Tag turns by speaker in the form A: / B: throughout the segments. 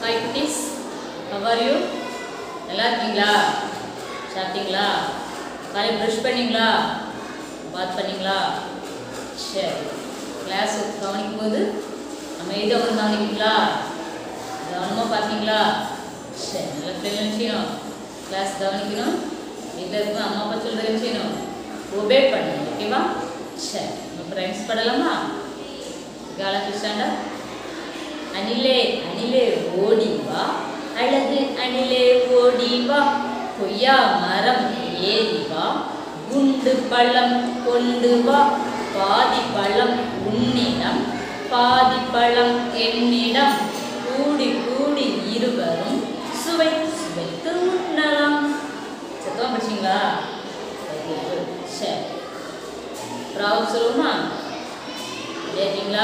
A: Hi குட்டீஸ் how are you நல்லா இருக்கீங்களா சாப்பிட்டீங்களா காலை ப்ரஷ் பண்ணீங்களா பாத் பண்ணீங்களா சரி கிளாஸ் கவனிக்கும் போது அமைதியாக வந்து கவனிப்பீங்களா கவனமாக பார்த்தீங்களா சரி நல்ல பிள்ளைங்க என்ன செய்யணும் கிளாஸ் கவனிக்கணும் வீட்டில் இருக்கும் அம்மா அப்பா சொல்கிறத என்ன செய்யணும் ஒபே பண்ணணும் ஓகேவா சரி நம்ம ரைம்ஸ் படலாமா காலா கிருஷ்ணாண்டா அணிலே அணிலே ஓடி வா அழகு அணிலே ஓடி வா கொய்யா மரம் ஏறி வா குண்டு பழம் கொண்டு வா பாதி பழம் உன்னிடம் பாதி பழம் என்னிடம் கூடி கூடி இருவரும் சுவை சுவைத்து உண்ணலாம் சத்தமாக படிச்சிங்களா Very good. சரி ப்ராப்ளம் சொல்லுவோமா கேட்டீங்களா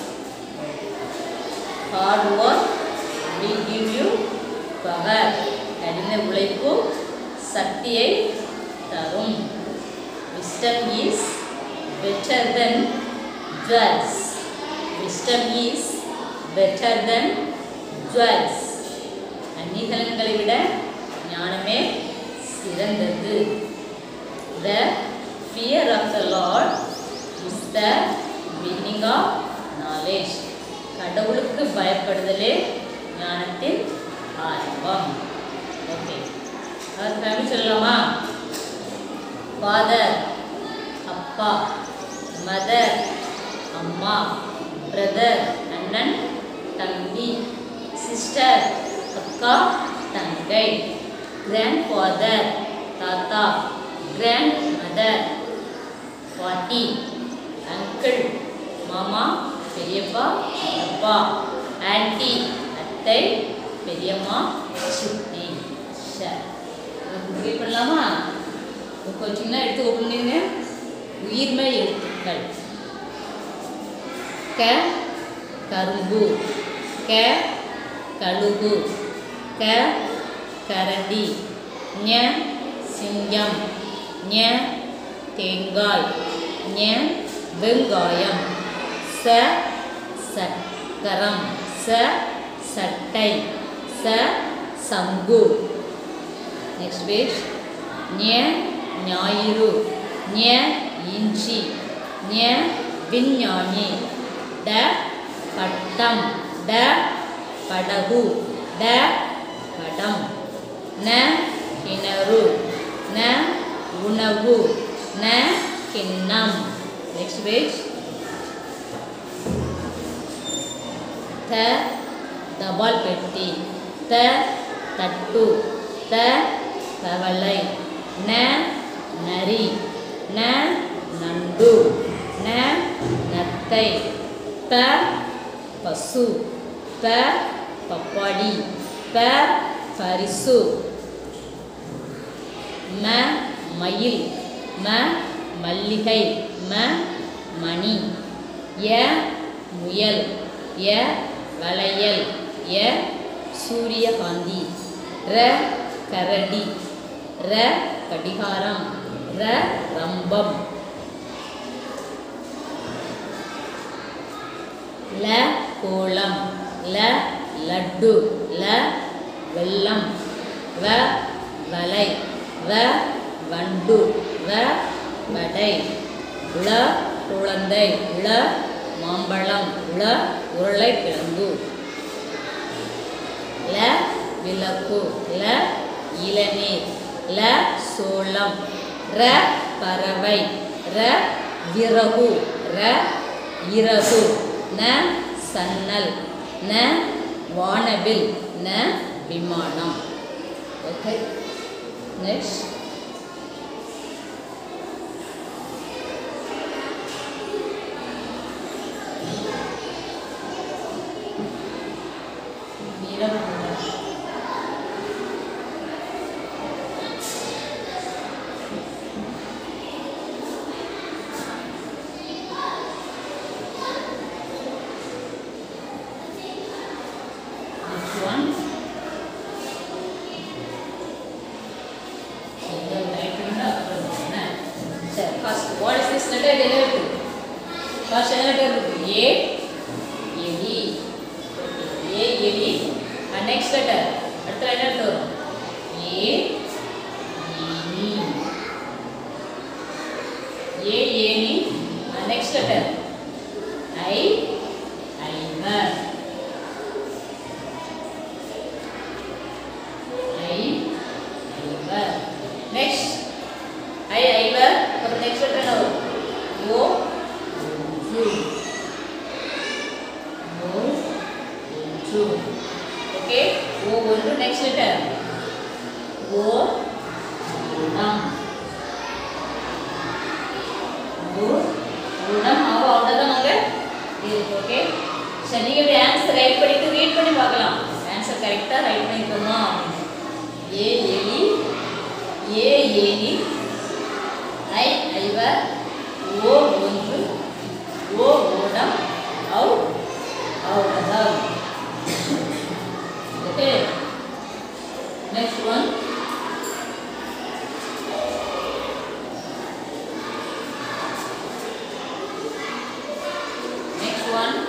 A: hard work will give you power கடின உழைப்பு சக்தியை தரும் wisdom is better than jewels wisdom is better than jewels அந்நிகலன்களை விட ஞானமே சிறந்தது the fear of the lord is the beginning of knowledge கடவுளுக்கு பயப்படுதலே ஞானத்தின் ஆரம்பம் ஓகே அவர் ஃபேமிலி சொல்லலாமா ஃபாதர் அப்பா மதர் அம்மா பிரதர் அண்ணன் தம்பி சிஸ்டர் அக்கா தங்கை கிராண்ட் ஃபாதர் தாத்தா கிராண்ட் மதர் பாட்டி அங்கிள் மாமா பெரியப்பா அப்பா ஆன்ட்டி அத்தை பெரியம்மா சித்தி சார் புக் பண்ணலாமா புக் வச்சிங்கன்னா எடுத்து ஓப்பன் பண்ணிடுங்க உயிர்மை எழுத்துக்கள் க கரும்பு க கழுகு க கரண்டி ஞ சிங்கம் ஞ தேங்காய் ஞ வெங்காயம் ச சக்கரம் ச சட்டை ச சங்கு நெக்ஸ்ட் பேஜ் ஞ ஞாயிறு ஞ இஞ்சி ஞ விஞ்ஞானி ட பட்டம் ட படகு ட படம் ந கிணறு ந உணவு ந கிண்ணம் நெக்ஸ்ட் பேஜ் த தபால் பெட்டி த தட்டு த தவளை ந நரி ந நண்டு ந நத்தை ப பசு ப பப்பாடி ப பரிசு ம மயில் ம மல்லிகை ம மணி ய முயல் ய வளையல் ய சூரியகாந்தி ர கரடி ர கடிகாரம் ர ரம்பம் ல கோலம் ல லட்டு ல வெல்லம் வ வலை வ வண்டு வ வடை ள குழந்தை ள மாம்பழம் ள உருளைக்கிழங்கு ல விளக்கு ல இளநீர் ல சோளம் ர பறவை ர விறகு ர இரவு ந சன்னல் ந வானவில் ந விமானம் okay next Veerapuram Next one. சரி first what is this letter என்ன இருக்கு ஃபர்ஸ்ட் என்ன லெட்டர் இருக்கு ஏ எலி ஏ எலி அண்ட் நெக்ஸ்ட் லெட்டர் அடுத்த லைன் எடுத்து வரும் ஏ ஏனி ஏ ஏனி நெக்ஸ்ட் லெட்டர் ஐ ஐவர் ஐ ஐவர் நெக்ஸ்ட் ஐ ஐவர் அப்புறம் நெக்ஸ்ட் லெட்டர் என்ன வரும் ஓ ஒன்று ஓ ஒன்று ஓகே ஓ ஒன்று நெக்ஸ்ட் லெட்டர் ஓ குணம் ஓ குணம் அவ அவ்வளோதான் அங்கே இருக்கு ஓகே சரி நீங்கள் இப்படி ஆன்சர் ரைட் பண்ணிட்டு ரீட் பண்ணி பார்க்கலாம் ஆன்சர் கரெக்டாக ரைட் பண்ணிக்கோமா ஏ எலி ஏ ஏனி ஐ ஐவர் ஓ ஒன்று ஓ ஓடம் ஔ ஔடதம் okay next one Next one.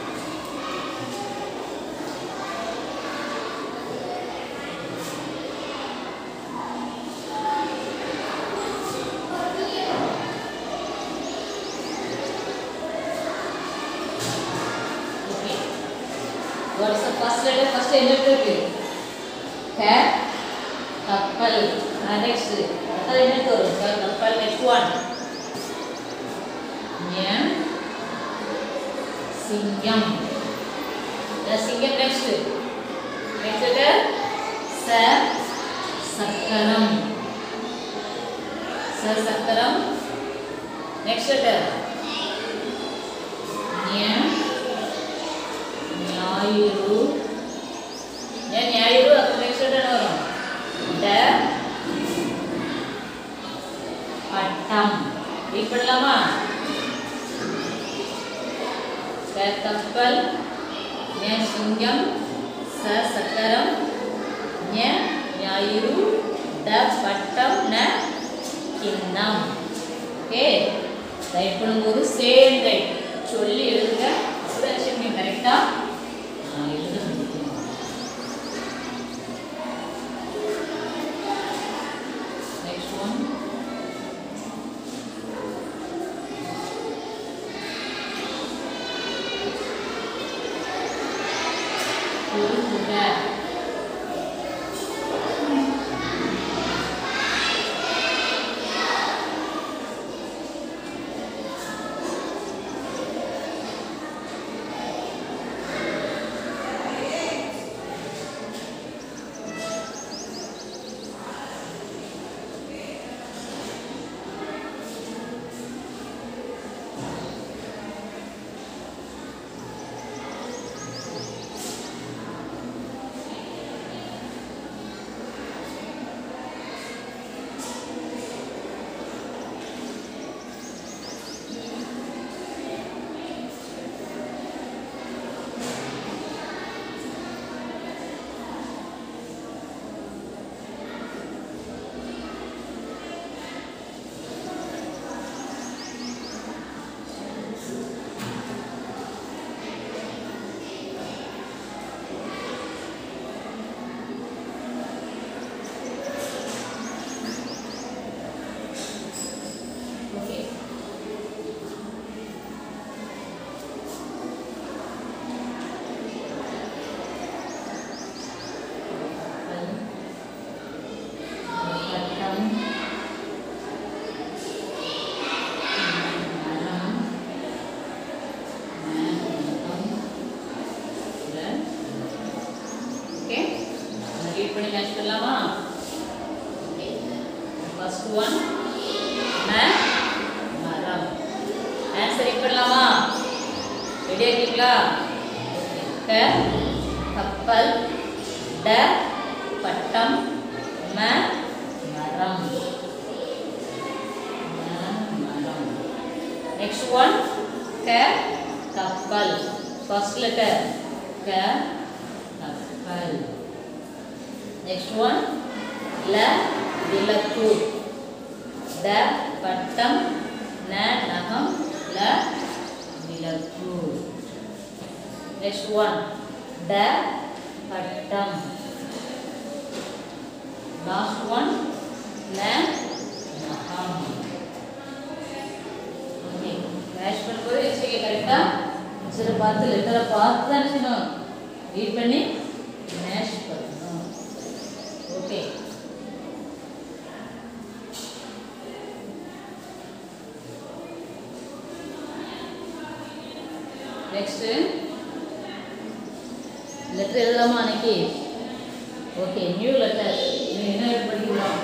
A: Okay. What is the first letter? First என்ன இருக்கு? க கப்பல். Ah, next. அடுத்தது என்ன வரும்? க கப்பல். Next one. ஞ சிங்கம் the சிங்கம் next next letter ச சக்கரம் ச சக்கரம் next letter ஞ ஞாயிறு ஞ ஞாயிறு அப்புறம் next letter என்ன வரும் ட பட்டம் ரீட் பண்ணலாமா க கப்பல் ஞ சிங்கம் ச சக்கரம் ஞ ஞாயிறு ட பட்டம் ந கிண்ணம் ஓகே ரைட் பண்ணும்போது சேம் ரைட் சொல்லி எழுதுங்க அப்பதான் விஷயம் நீங்க கரெக்டா எழுத முடியும் நெக்ஸ்ட் ஒன் எழுதுங்க ஓகே பட்டம் மரம் ஓகே ரீட் பண்ணி மேட்ச் பண்ணலாமா ஃபர்ஸ்ட் ஒன் ம மரம் ஆன்சர் ரீட் பண்ணலாமா ரெடியா இருக்கீங்களா க கப்பல் ட பட்டம் ம மரம் ம மரம் நெக்ஸ்ட் ஒன் க கப்பல் ஃபர்ஸ்ட் லெட்டர் க கப்பல் நெக்ஸ்ட் ஒன் ல விளக்கு ட பட்டம் ந நகம் ல விளக்கு நெக்ஸ்ட் ஒன் ட பட்டம் லாஸ்ட் ஒன் ல நகம் ஓகே கேஷ் பண்ணும்போது வச்சுக்க கரெக்டாக அச்சரை பார்த்து லெட்டரை பார்த்து தான் செய்யணும் ரீட் பண்ணி மேஷ் பண்ணணும் ஓகே நெக்ஸ்ட் லெட்டர் எழுதலாமா அன்னைக்கு ஓகே நியூ லெட்டர் நீ என்ன எழுத படிக்கலாம்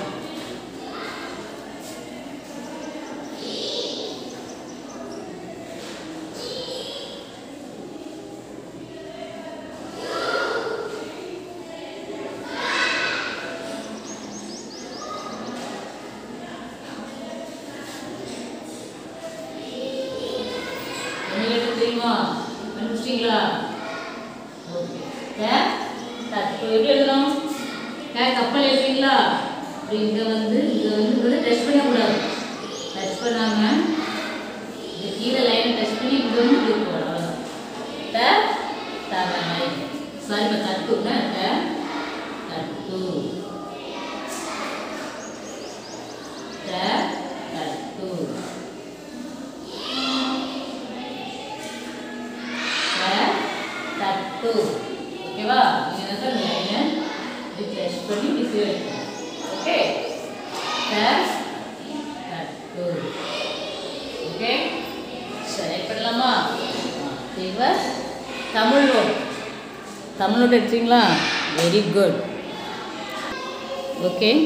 A: என்ன எழுத தெரியுமா கண்டுபிடிச்சிங்களா ஓகே கே தட்டு எப்படி எழுதணும் கே கப்பல் எழுதுறீங்களா அப்படி இங்கே வந்து இங்கே வந்து இங்கே டச் பண்ணக்கூடாது டச் பண்ணாம இந்த கீழே லைனை டச் பண்ணி இங்கே வந்து இப்படி போடணும் ட தவணை சாரி இப்போ தட்டுங்க ட தட்டு ட தட்டு தட்டு ஓகேவா நீங்க வந்து அந்த லைனை இப்படி டச் பண்ணி இப்படி கீழே எடுக்கணும் ஓகே தட்டு ஓகே சரி பண்ணலாமா இப்போ தமிழ் நோட் தமிழ் நோட் எடுத்தீங்களா very good okay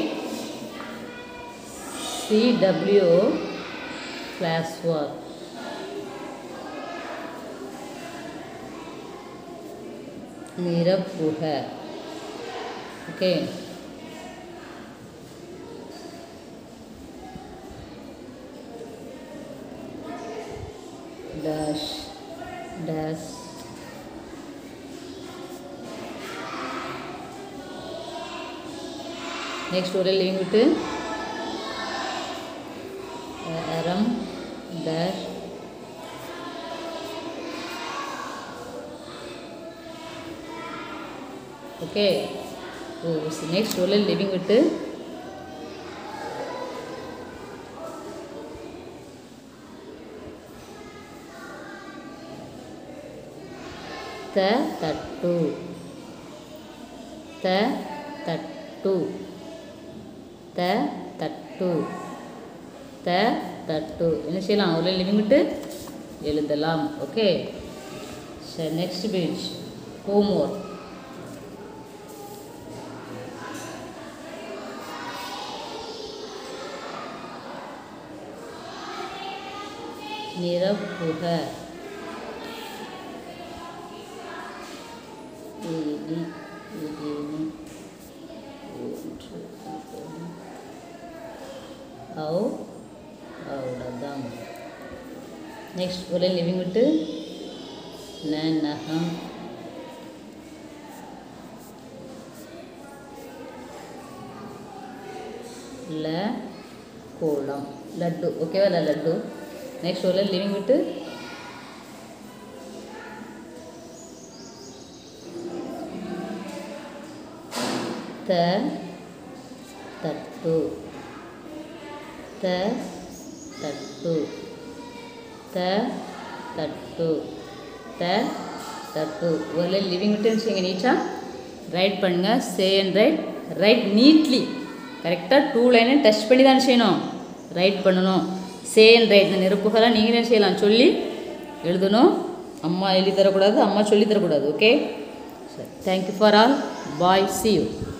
A: CW class work நிரப்புக ஓகே dash dash next ஒரு லிவிங் விட்டு அறம் dash ஓகே ஓ நெக்ஸ்ட் ஒரு லிவிங் விட்டு த தட்டு த தட்டு த தட்டு த தட்டு என்ன செய்யலாம் ஒரு லிவிங் விட்டு எழுதலாம் ஓகே சரி நெக்ஸ்ட் பேஜ் ஹோம் ஒர்க் நிரப்புக ஏழி ஏழு ஒன்று அவு அவ்வளோதான் நெக்ஸ்ட் ஒரு லிவிங் விட்டு ந நகம் ல கோலம் லட்டு ஓகேவா இல்லை லட்டு நெக்ஸ்ட் ஒரு லிவிங் விட்டு த தட்டு த தட்டு த தட்டு த தட்டு ஒரு லிவிங் விட்டு வச்சுங்க நீட்டாக ரைட் பண்ணுங்கள் say and write write neatly கரெக்டாக டூ லைனை டச் பண்ணி தான் செய்யணும் ரைட் பண்ணணும் சே அண்ட் ரைட் இந்த நெருப்புகளாக நீங்களே செய்யலாம் சொல்லி எழுதணும் அம்மா எழுதி தரக்கூடாது அம்மா சொல்லி தரக்கூடாது ஓகே சரி thank you for all bye see you